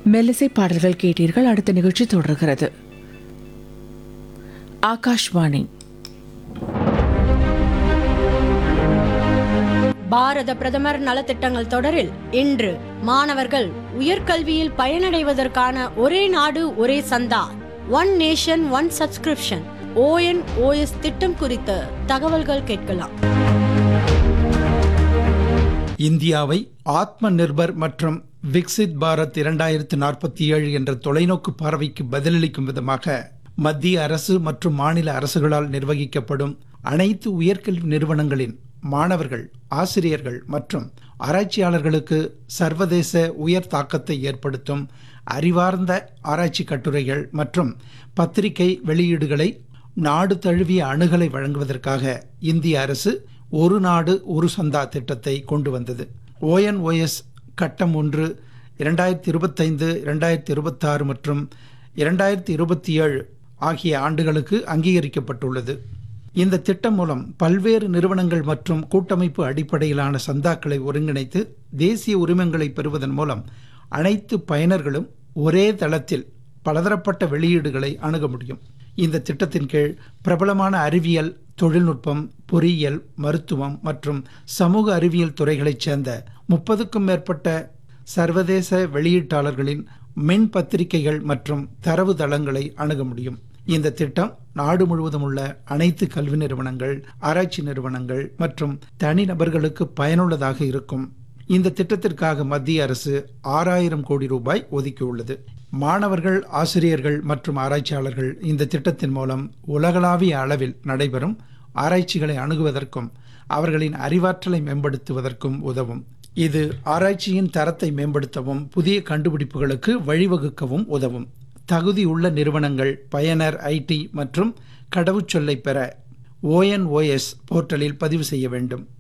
மெல்லிசை பாடல்கள் கேட்டீர்கள் அடுத்த நிகழ்ச்சி தொடர்கிறது ஆகாஷ்வாணி பாரத பிரதமர் நலத்திட்டங்கள் தொடரில் இன்று மாணவர்கள் உயர்கல்வியில் பயனடைவதற்கான ஒரே நாடு ஒரே சந்தா one nation one subscription ONOS திட்டம் குறித்த தகவல்கள் கேட்கலாம் இந்தியாவை ஆத்ம நிர்பர் மற்றும் விக்சித் பாரத் இரண்டாயிரத்து நாற்பத்தி ஏழு என்ற தொலைநோக்கு பார்வைக்கு பதிலளிக்கும் விதமாக மத்திய அரசு மற்றும் மாநில அரசுகளால் நிர்வகிக்கப்படும் அனைத்து உயர்கல்வி நிறுவனங்களின் மாணவர்கள் ஆசிரியர்கள் மற்றும் ஆராய்ச்சியாளர்களுக்கு சர்வதேச உயர் தாக்கத்தை ஏற்படுத்தும் அறிவார்ந்த ஆராய்ச்சி கட்டுரைகள் மற்றும் பத்திரிகை வெளியீடுகளை நாடு தழுவிய அணுகலை வழங்குவதற்காக இந்திய அரசு ஒரு நாடு ஒரு சந்தா திட்டத்தை கொண்டு வந்தது ஓஎன்ஓஎஸ் கட்டம் ஒன்று இரண்டாயிரத்தி இருபத்தைந்து இரண்டாயிரத்தி இருபத்தாறு மற்றும் இரண்டாயிரத்தி இருபத்தி ஏழு ஆகிய ஆண்டுகளுக்கு அங்கீகரிக்கப்பட்டுள்ளது இந்த திட்டம் மூலம் பல்வேறு நிறுவனங்கள் மற்றும் கூட்டமைப்பு அடிப்படையிலான சந்தாக்களை ஒருங்கிணைத்து தேசிய உரிமங்களை பெறுவதன் மூலம் அனைத்து பயனர்களும் ஒரே தளத்தில் பலதரப்பட்ட வெளியீடுகளை அணுக முடியும் இந்த திட்டத்தின் கீழ் பிரபலமான அறிவியல் தொழில்நுட்பம் பொறியியல் மருத்துவம் மற்றும் சமூக அறிவியல் துறைகளைச் சேர்ந்த முப்பதுக்கும் மேற்பட்ட சர்வதேச வெளியீட்டாளர்களின் மின் பத்திரிகைகள் மற்றும் தரவு தளங்களை அணுக முடியும் இந்த திட்டம் நாடு முழுவதும் உள்ள அனைத்து கல்வி நிறுவனங்கள் ஆராய்ச்சி நிறுவனங்கள் மற்றும் தனிநபர்களுக்கு பயனுள்ளதாக இருக்கும் இந்த திட்டத்திற்காக மத்திய அரசு ஆறாயிரம் கோடி ரூபாய் ஒதுக்கியுள்ளது மாணவர்கள் ஆசிரியர்கள் மற்றும் ஆராய்ச்சியாளர்கள் இந்த திட்டத்தின் மூலம் உலகளாவிய அளவில் நடைபெறும் ஆராய்ச்சிகளை அணுகுவதற்கும் அவர்களின் அறிவாற்றலை மேம்படுத்துவதற்கும் உதவும் இது ஆராய்ச்சியின் தரத்தை மேம்படுத்தவும் புதிய கண்டுபிடிப்புகளுக்கு வழிவகுக்கவும் உதவும் தகுதியுள்ள நிறுவனங்கள் பயனர் ஐடி மற்றும் கடவுச்சொல்லை பெற ஓஎன்ஓஎஸ் போர்ட்டலில் பதிவு செய்ய வேண்டும்